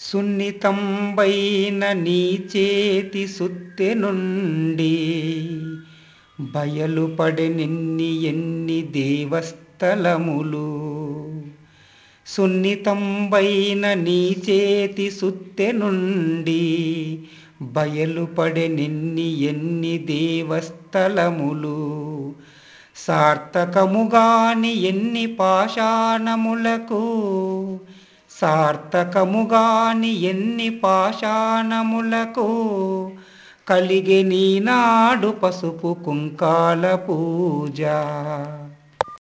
సున్నితంబైన నీ చేతి సుత్తె నుండి బయలుపడెనెన్ని ఎన్ని దేవస్థలములు సున్నితంబైన నీ చేతి సుత్తె నుండి బయలుపడెనెన్ని ఎన్ని దేవస్థలములు సార్థకముగాని ఎన్ని పాషాణములకు సార్థకముగాని ఎన్ని పాషాణములకు కలిగే నీనాడు పసుపు కుంకాల పూజ